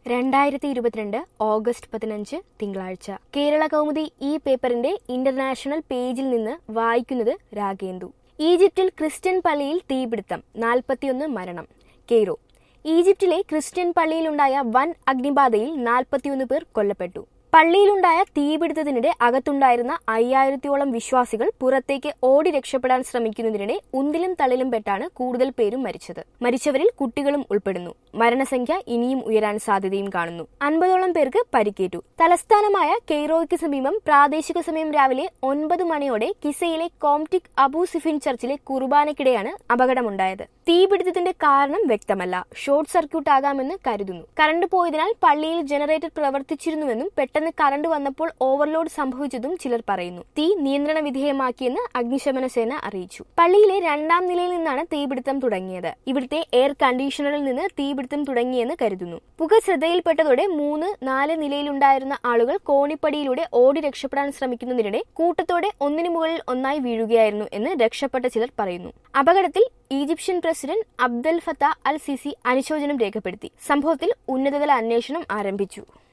രണ്ടായിരത്തി ഇരുപത്തിരണ്ട് ഓഗസ്റ്റ് പതിനഞ്ച് തിങ്കളാഴ്ച കേരള കൗമുദി ഈ പേപ്പറിന്റെ ഇന്റർനാഷണൽ പേജിൽ നിന്ന് വായിക്കുന്നത് രാഗേന്ദു ഈജിപ്തിൽ ക്രിസ്ത്യൻ പള്ളിയിൽ തീപിടുത്തം നാൽപ്പത്തിയൊന്ന് മരണം കെയ്റോ ഈജിപ്തിലെ ക്രിസ്ത്യൻ പള്ളിയിലുണ്ടായ വൻ അഗ്നിബാധയിൽ നാൽപ്പത്തിയൊന്ന് പേർ കൊല്ലപ്പെട്ടു പള്ളിയിലുണ്ടായ തീപിടുത്തത്തിനിടെ അകത്തുണ്ടായിരുന്ന അയ്യായിരത്തോളം വിശ്വാസികൾ പുറത്തേക്ക് ഓടി രക്ഷപ്പെടാൻ ശ്രമിക്കുന്നതിനിടെ ഉന്തിലും തള്ളിലും പെട്ടാണ് കൂടുതൽ പേരും മരിച്ചത് മരിച്ചവരിൽ കുട്ടികളും ഉൾപ്പെടുന്നു മരണസംഖ്യ ഇനിയും ഉയരാൻ സാധ്യതയും കാണുന്നു അൻപതോളം പേർക്ക് പരിക്കേറ്റു തലസ്ഥാനമായ കെയ്റോയ്ക്ക് സമീപം പ്രാദേശിക സമയം രാവിലെ ഒൻപത് മണിയോടെ കിസയിലെ കോംറ്റിക് അബൂ സിഫിൻ ചർച്ചിലെ കുർബാനയ്ക്കിടെയാണ് അപകടമുണ്ടായത് തീപിടുത്തത്തിന്റെ കാരണം വ്യക്തമല്ല ഷോർട്ട് സർക്യൂട്ട് ആകാമെന്ന് കരുതുന്നു കറണ്ട് പോയതിനാൽ പള്ളിയിൽ ജനറേറ്റർ പ്രവർത്തിച്ചിരുന്നുവെന്നും പെട്ടെന്ന് കറണ്ട് വന്നപ്പോൾ ഓവർലോഡ് സംഭവിച്ചതും ചിലർ പറയുന്നു തീ നിയന്ത്രണ വിധേയമാക്കിയെന്ന് അഗ്നിശമന സേന അറിയിച്ചു പള്ളിയിലെ രണ്ടാം നിലയിൽ നിന്നാണ് തീപിടുത്തം തുടങ്ങിയത് ഇവിടുത്തെ എയർ കണ്ടീഷണറിൽ നിന്ന് തീപിടുത്തം തുടങ്ങിയെന്ന് കരുതുന്നു പുക ശ്രദ്ധയിൽപ്പെട്ടതോടെ മൂന്ന് നാല് നിലയിലുണ്ടായിരുന്ന ആളുകൾ കോണിപ്പടിയിലൂടെ ഓടി രക്ഷപ്പെടാൻ ശ്രമിക്കുന്നതിനിടെ കൂട്ടത്തോടെ ഒന്നിനു മുകളിൽ ഒന്നായി വീഴുകയായിരുന്നു എന്ന് രക്ഷപ്പെട്ട ചിലർ പറയുന്നു അപകടത്തിൽ Egyptian president Abdel Fattah al Sisi അനുശോചനം രേഖപ്പെടുത്തി സംഭവത്തിൽ ഉന്നതതല അന്വേഷണം ആരംഭിച്ചു